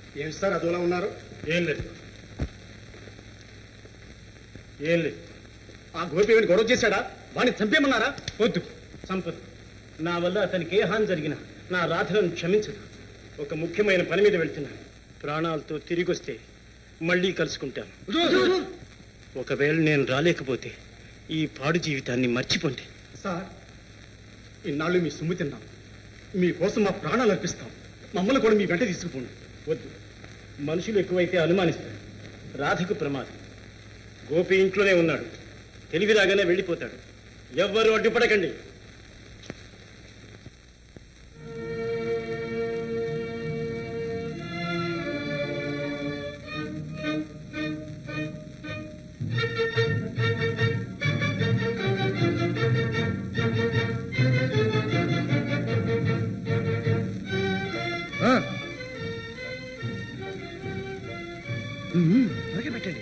ఏం సార్ అదోలా ఉన్నారు ఏం లేదు ఏం లేదు ఆ గోపి ఏమైనా గొడవ చేశాడా వాడిని చంపేమన్నారా వద్దు సంపదు నా వల్ల అతనికి ఏ హాని జరిగినా నా రాధలను క్షమించదు ఒక ముఖ్యమైన పని మీద వెళ్తున్నాను ప్రాణాలతో తిరిగి వస్తే మళ్ళీ కలుసుకుంటాను ఒకవేళ నేను రాలేకపోతే ఈ పాడు జీవితాన్ని మర్చిపోండి సార్ ఇన్నాళ్ళు మీ సొమ్ము తిన్నాం మీకోసం మా ప్రాణాలు అర్పిస్తాం మమ్మల్ని కూడా మీ వెంట తీసుకుపోండి వద్దు మనుషులు ఎక్కువైతే అనుమానిస్తారు రాధకు ప్రమాదం గోపి ఇంట్లోనే ఉన్నాడు తెలివి రాగానే వెళ్ళిపోతాడు ఎవ్వరూ అడ్డుపడకండి అలాగే పెట్టండి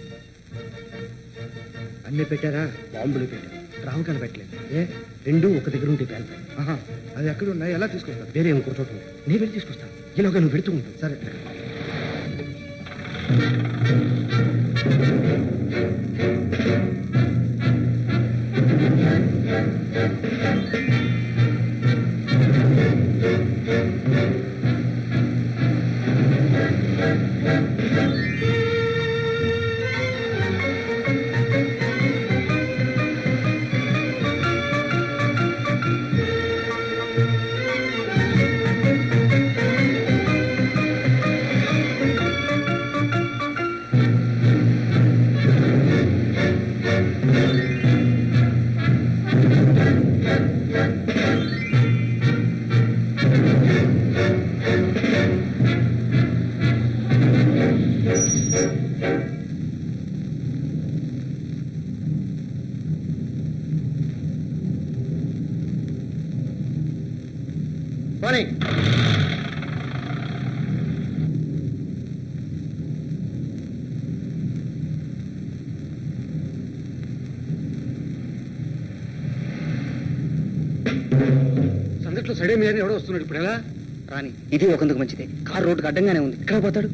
అన్నీ పెట్టారా బాంబులు పెట్టారు రామకాలు పెట్టలేదు ఏ రెండు ఒక దగ్గర ఉంటే పేలుతాయి ఆహా అది ఎక్కడ ఉన్నాయి ఎలా తీసుకొస్తారు వేరే ఇంకో చోట ఉంది నేను వెళ్ళి తీసుకొస్తాను ఈలోగా నువ్వు పెడుతూ ఉంటావు సరే పోనీ సంగట్లో సడే మీద ఎవడో వస్తున్నాడు ఇప్పుడు ఎలా రాని ఇది ఒకందుకు మంచిదే కారు రోడ్డుకు అడ్డంగానే ఉంది ఇక్కడ పోతాడు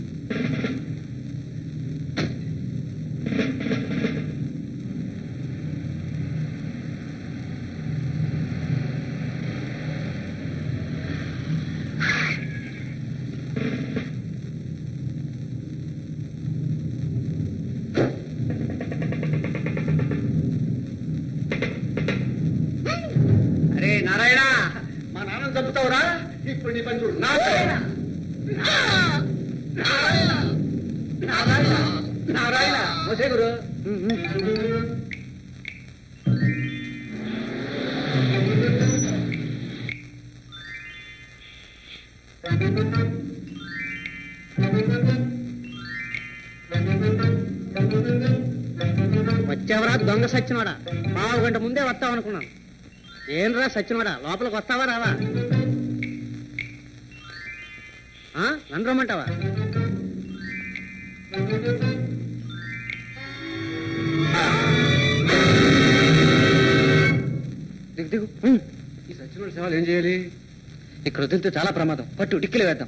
అరే నారాయణ మా నాన్న చంపుతావురా ఇప్పుడు నీ పని చూడు నారాయణ నారాయణ నారాయణ నారాయణ వసే గురు వచ్చావరా దొంగ సచ్చినోడా పావు గంట ముందే వస్తావనుకున్నాను ఏంరా సచ్చినోడా లోపలికి వస్తావా రావా ఆ? నన్ను రమ్మంటావా దిగు దిగు ఉమ్. ఈ సచ్చినోడి సేవలు ఏం చేయాలి ఇక్కడ వదిలితే చాలా ప్రమాదం పట్టు డిక్కిలో వేద్దాం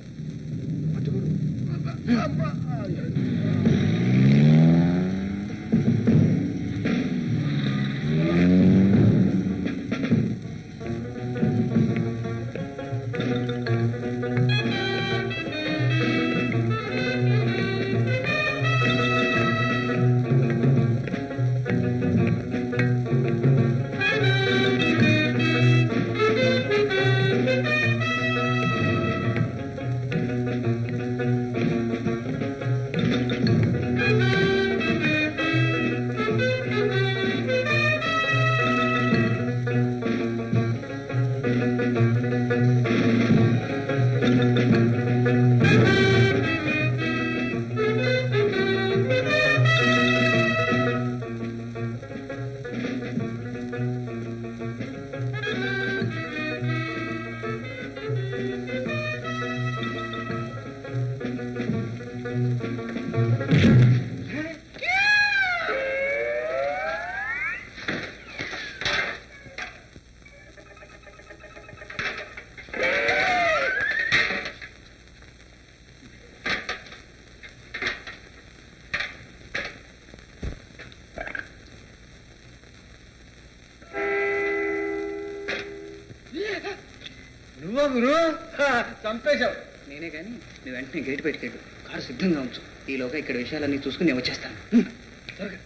నువ్వు గురు చంపేశావు నేనే కానీ నువ్వు వెంటనే గేట్ పెట్టుకెళ్ళు కారు సిద్ధంగా ఉంచు ఈలోగా ఇక్కడ విషయాలన్నీ చూసుకుని నేను వచ్చేస్తాను హ్మ్. త్వరగా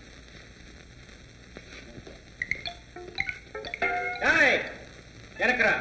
వెనకరా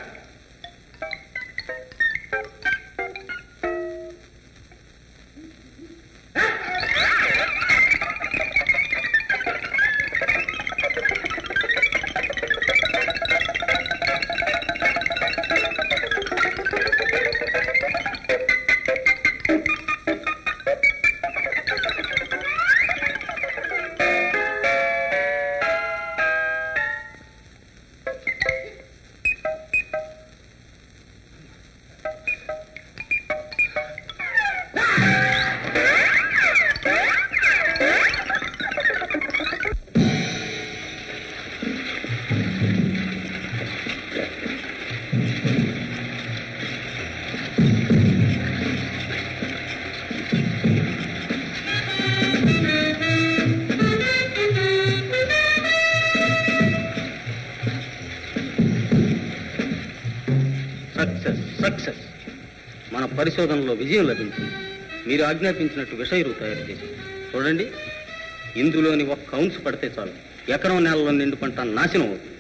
సక్సెస్ సక్సెస్ మన పరిశోధనలో విజయం లభించింది మీరు ఆజ్ఞాపించినట్టు విషయరు తయారు చేసి చూడండి ఇందులోని ఒక్క కౌన్స్ పడితే చాలు ఎకరం నేలలో నిండు పంట నాశనం అవుతుంది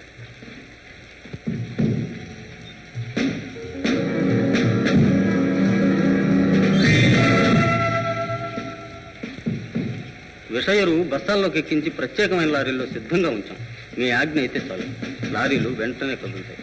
విషయరు బస్తాల్లోకి ఎక్కించి ప్రత్యేకమైన లారీల్లో సిద్ధంగా ఉంచాం మీ ఆజ్ఞ అయితే చాలు లారీలు వెంటనే కదులుతాయి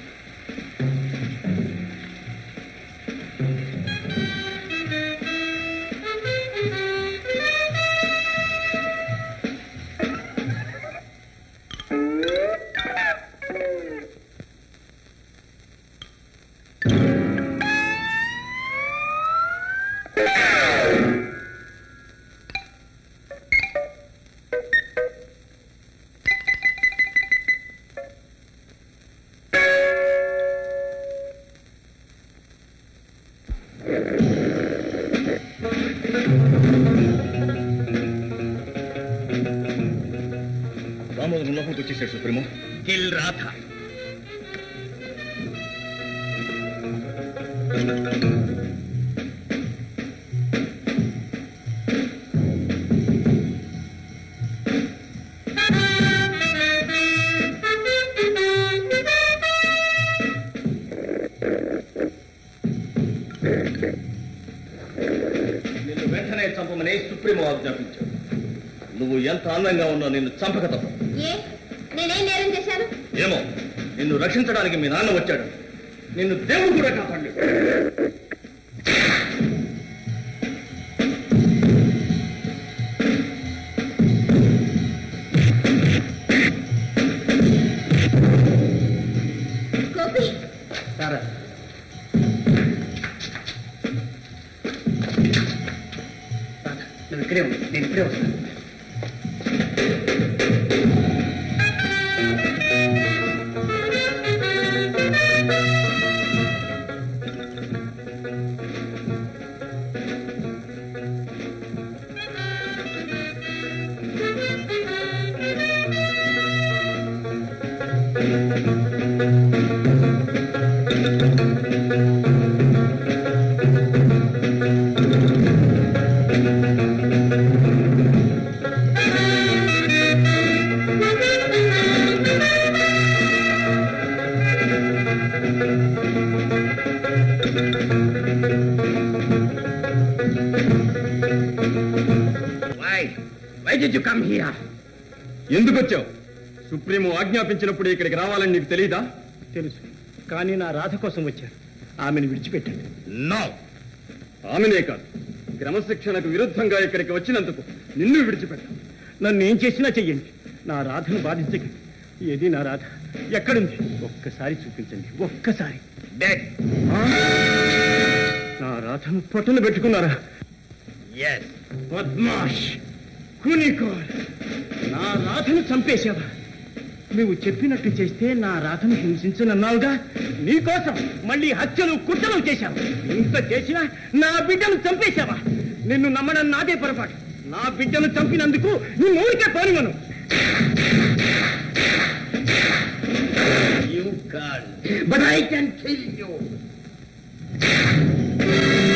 దామోదరం లోపలికి వచ్చేసాడు సుప్రీమో కిల్ రాధ నిన్ను వెంటనే చంపమని సుప్రీమో ఆజ్ఞాపించాడు నువ్వు ఎంత అందంగా ఉన్నా నిన్ను చంపక తప్ప ఏ నేనేం నేరం చేశాను ఏమో నిన్ను రక్షించడానికి మీ నాన్న వచ్చాడు నిన్ను దేవుడు కూడా కాపాడు గోపి సారా నువ్వు ఇక్కడే ఉండు నేను ఇక్కడే వస్తాను why did you come here ఎందుకు వచ్చావు సుప్రీము ఆజ్ఞాపించినప్పుడు ఇక్కడికి రావాలని నీకు తెలియదా తెలుసు కానీ నా రాధ కోసం వచ్చాను ఆమెను విడిచిపెట్టాను నో ఆమెనే కాదు క్రమశిక్షణకు విరుద్ధంగా ఇక్కడికి వచ్చినందుకు నిన్ను విడిచిపెట్టాను నన్ను ఏం చేసినా చెయ్యండి నా రాధను బాధించకండి ఏది నా రాధ ఎక్కడుంది ఒక్కసారి చూపించండి ఒక్కసారి ఆ? నా రాధను పొట్టను పెట్టుకున్నారా ఎస్ పద్మాష్ కునికోల్ నా రాధను చంపేశావా నువ్వు చెప్పినట్టు చేస్తే నా రాధను హింసించనన్నావుగా నీకోసం మళ్ళీ హత్యలు కుట్రలు చేశావు ఇంత చేసినా నా బిడ్డను చంపేశావా నిన్ను నమ్మడం నాదే పొరపాటు నా బిడ్డను చంపినందుకు నీ ఊరికే పోనివను but I can kill you ఆ